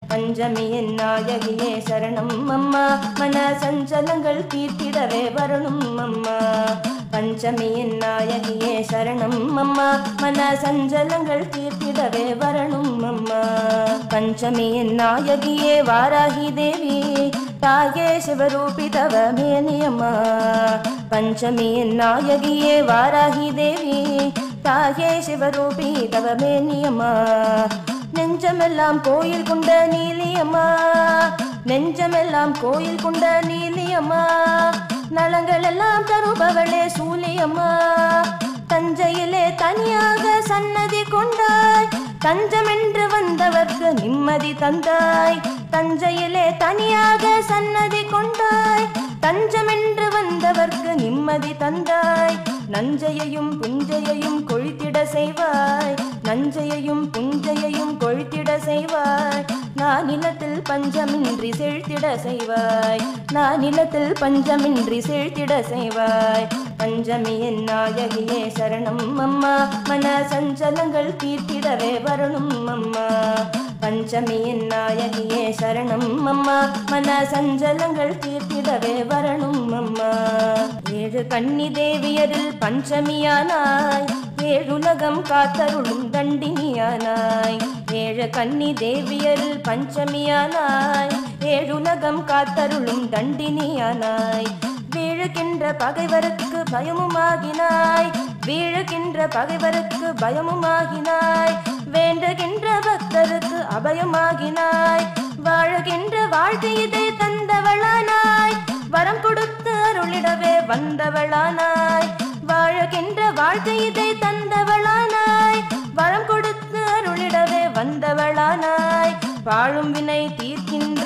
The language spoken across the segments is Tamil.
பஞ்சமியின் நாயகியே சரணம் அம்மா மன சஞ்சலங்கள் தீர்த்திடவே வரணும் அம்மா பஞ்சமியின் நாயகியே சரணம் அம்மா மன சஞ்சலங்கள் தீர்த்திடவே வரணும் அம்மா பஞ்சமியின் நாயகியே வாராகி தேவி தாயே சிவரூபி தவ மேனியம்மா பஞ்சமியின் நாயகியே வாராகி தேவி தாயே சிவரூபி தவ மேனியம்மா நெஞ்சமெல்லாம் கோயில் கொண்ட நீலியம்மா நெஞ்சமெல்லாம் கோயில் கொண்ட நீலியம்மா நலங்கள் எல்லாம் தருபவளே சூலியம்மா தஞ்சையிலே தனியாக சன்னதி கொண்டாய் தஞ்சமென்று வந்தவர்க்கு நிம்மதி தந்தாய் தஞ்சையிலே தனியாக சன்னதி கொண்டாய் தஞ்சமென்று வந்தவர்க்கு நிம்மதி தந்தாய் நஞ்சையையும் புஞ்சையையும் கொழித்திட செய்வாய் நஞ்சையையும் புஞ்சையையும் கொழித்திட செய்வாய் நான் நிலத்தில் பஞ்சமின்றி செழித்திட செய்வாய் நான் நிலத்தில் பஞ்சமின்றி செழித்திட செய்வாய் பஞ்சமியின் நாயகியே சரணம் அம்மா மன சஞ்சலங்கள் தீர்த்திடவே வரணும் அம்மா பஞ்சமியின் நாயகியே சரணம் அம்மா மன சஞ்சலங்கள் தீர்த்திடவே வரணும் அம்மா ஏழு கன்னி தேவியரில் பஞ்சமியானாய் ஏழுலகம் காத்தருளும் தண்டினியானாய் ஏழு கன்னி தேவியரில் பஞ்சமியானாய் ஏழுலகம் காத்தருளும் தண்டினியானாய் வீழுகின்ற பகைவருக்கு பயமுமாகினாய் வீழுகின்ற பகைவருக்கு பயமுமாகினாய் வேண்டுகின்ற பக்தருக்கு அபயமாகினாய் வாழுகின்ற வாழ்க்கை இதை தந்தவளானாய் வரம் கொடுத்து அருளிடவே வந்தவளானாய் வாழுகின்ற வாழ்க்கை இதை தந்தவளானாய் வரம் கொடுத்து அருளிடவே வந்தவளானாய் வாழும் வினை தீர்க்கின்ற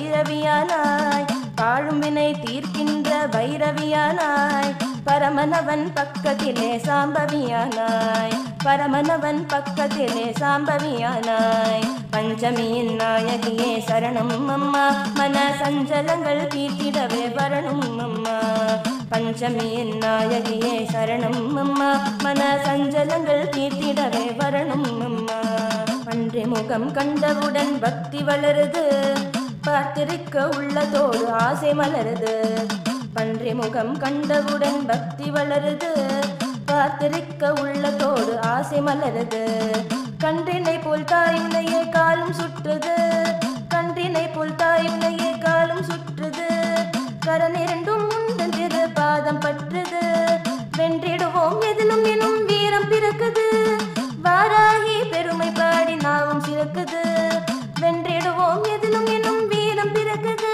பைரவியானாய் வாழும் வினை தீர்க்கின்ற பைரவியானாய் பரமனவன் பக்கத்திலே சாம்பவியானாய் பரமனவன் பக்கத்திலே சாம்பவியானாய் பஞ்சமியின் நாயகியே சரணம் அம்மா மன சஞ்சலங்கள் தீர்த்திடவே வரணும் அம்மா பஞ்சமியின் நாயகியே சரணம் அம்மா மன சஞ்சலங்கள் தீர்த்திடவே வரணும் அம்மா பன்றி முகம் கண்டவுடன் பக்தி வளருது பார்த்திருக்க உள்ளதோடு ஆசை மலருது பன்றி முகம் கண்டவுடன் பக்தி வளருது பார்த்திருக்க உள்ளதோடு ஆசை மலருது கன்றினை போல் தாயுனையே காலும் சுற்றுது கன்றினை போல் தாயுனையே காலும் சுற்றுது கரன் இரண்டும் முந்தன் திரு பாதம் பற்றுது வென்றிடுவோம் எதிலும் எனும் வீரம் பிறக்குது வாராகி பெருமை பாடி நாவும் சிறக்குது வென்றிடுவோம் எதிலும் எனும் வீரம் பிறக்குது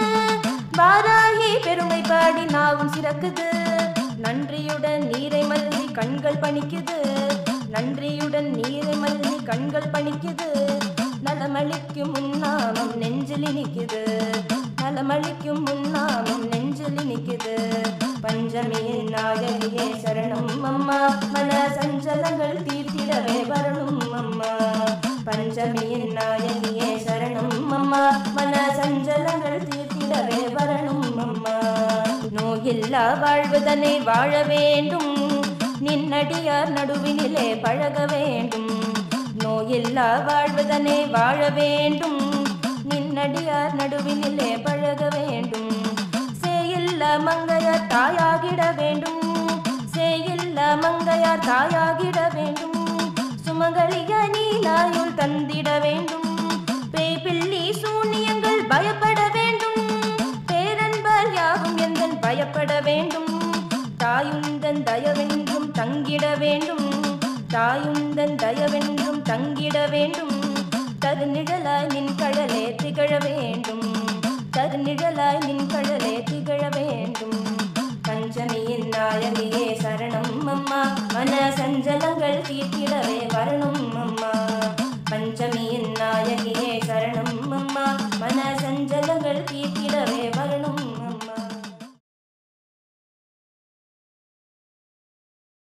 வாராகி பெருமை பாடி நாவும் சிறக்குது நன்றியுடன் நீரை மல்வி கண்கள் பணிக்குது நன்றியுடன் நீரை மல்வி கண்கள் பணிக்குது நலமளிக்கும் முன்னாமம் நெஞ்சில் இனிக்குது நலமளிக்கும் முன்னாமம் நெஞ்சில் இனிக்குது பஞ்சமியின் நாயகியே சரணம் அம்மா மன சஞ்சலங்கள் தீர்த்திடவே வரணும் அம்மா பஞ்சமியின் நாயகியே சரணம் அம்மா மன சஞ்சலங்கள் தீர்த்திடவே வரணும் அம்மா நோயில்லா வாழ்வுதனை வாழ வேண்டும் நின்னடியார் நடுவினிலே பழக வேண்டும் நோயில்லா வாழ்வுதனை வாழ வேண்டும் நின்னடியார் நடுவினிலே பழக வேண்டும் சேயில்ல மங்கையார் தாயாகிட வேண்டும் சேயில்ல மங்கையார் தாயாகிட வேண்டும் சுமங்கலிய நீலாயுள் தந்திட வேண்டும் பேய் பிள்ளி சூனியங்கள் பயப்பட வேண்டும் பேரன்பால் யாவும் எந்தன் பயப்பட வேண்டும் தாயுந்தன் தயவென்றும் தங்கிட வேண்டும் தாயுந்தன் தயவென்றும் தங்கிட வேண்டும் தருநிழலாய் நின் கடலே திகழ வேண்டும் தருநிழலாய் நின் கடலே திகழ வேண்டும் பஞ்சமியின் நாயகியே சரணம் அம்மா மன சஞ்சலங்கள் தீர்த்திடவே வரணும் அம்மா பஞ்சமியின் நாயகியே